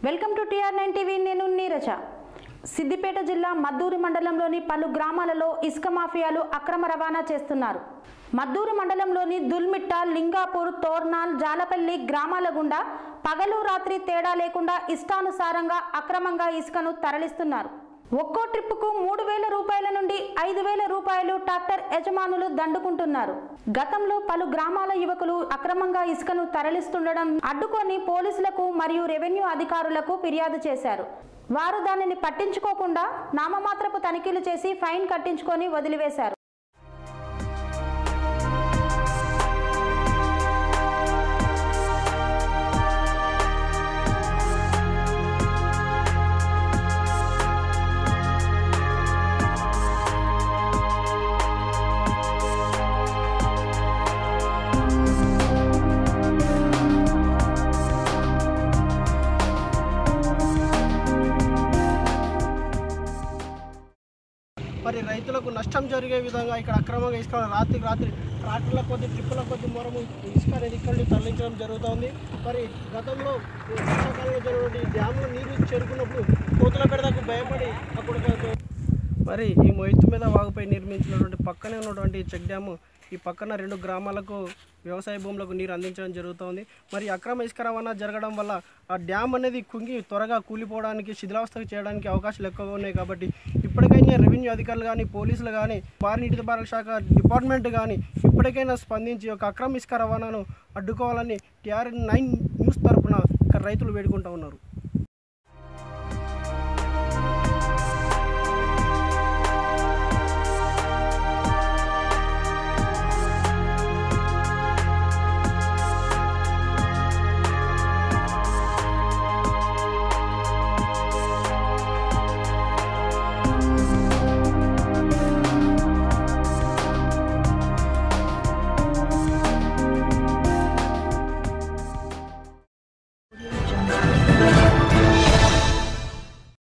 welcome to TR nine TV నేను నీరజ సిద్దిపేట జిల్లా మద్దూరు మండలంలోని పలు గ్రామాలలో ఇసుక మాఫియాలు అక్రమ రవాణా చేస్తున్నారు మద్దూరు మండలంలోని దుల్మిట్ట లింగాపూర్ తోర్నాల్ జాలపల్లి గ్రామాల గుండా పగలు రాత్రి తేడా లేకుండా ఇష్టానుసారంగా అక్రమంగా ఇసుకను తరలిస్తున్నారు ఒక్కో ట్రిప్పుకు మూడు వేల రూపాయల నుండి ఐదు వేల రూపాయలు ట్రాక్టర్ యజమానులు దండుకుంటున్నారు గతంలో పలు గ్రామాల యువకులు అక్రమంగా ఇసుకను తరలిస్తుండడం అడ్డుకొని పోలీసులకు మరియు రెవెన్యూ అధికారులకు ఫిర్యాదు చేశారు వారు దానిని పట్టించుకోకుండా నామమాత్రపు తనిఖీలు చేసి ఫైన్ కట్టించుకొని వదిలివేశారు మరి రైతులకు నష్టం జరిగే విధంగా ఇక్కడ అక్రమంగా ఇసుక రాత్రి రాత్రి ట్రాక్టర్ల కొద్ది ట్రిప్పుల కొద్ది మొరము ఇసుక అనేది ఇక్కడ నుండి తరలించడం జరుగుతోంది మరి గతంలో ఈ వర్షాకాలంలో జరిగినటువంటి ఈ డ్యామ్లో నీరు చేరుకున్నప్పుడు కోతుల పెడదకు భయపడి అప్పుడు మరి ఈ మొయ్యత్తు మీద వాగుపై నిర్మించినటువంటి పక్కనే ఉన్నటువంటి ఈ చెక్ డ్యాము ఈ పక్కన రెండు గ్రామాలకు వ్యవసాయ భూములకు నీరు అందించడం జరుగుతోంది మరి అక్రమ ఇసుక రవాణా జరగడం వల్ల ఆ డ్యామ్ అనేది కుంగి త్వరగా కూలిపోవడానికి శిథిలావస్థకు చేయడానికి అవకాశాలు ఎక్కువగా ఉన్నాయి కాబట్టి ఇప్పటికైనా రెవెన్యూ అధికారులు కానీ పోలీసులు కానీ భారీ నీటిపారుదల శాఖ డిపార్ట్మెంట్ కానీ ఇప్పటికైనా స్పందించి ఒక అక్రమ ఇసుక రవాణాను అడ్డుకోవాలని టీఆర్ నైన్ న్యూస్ తరపున ఇక్కడ రైతులు వేడుకుంటూ ఉన్నారు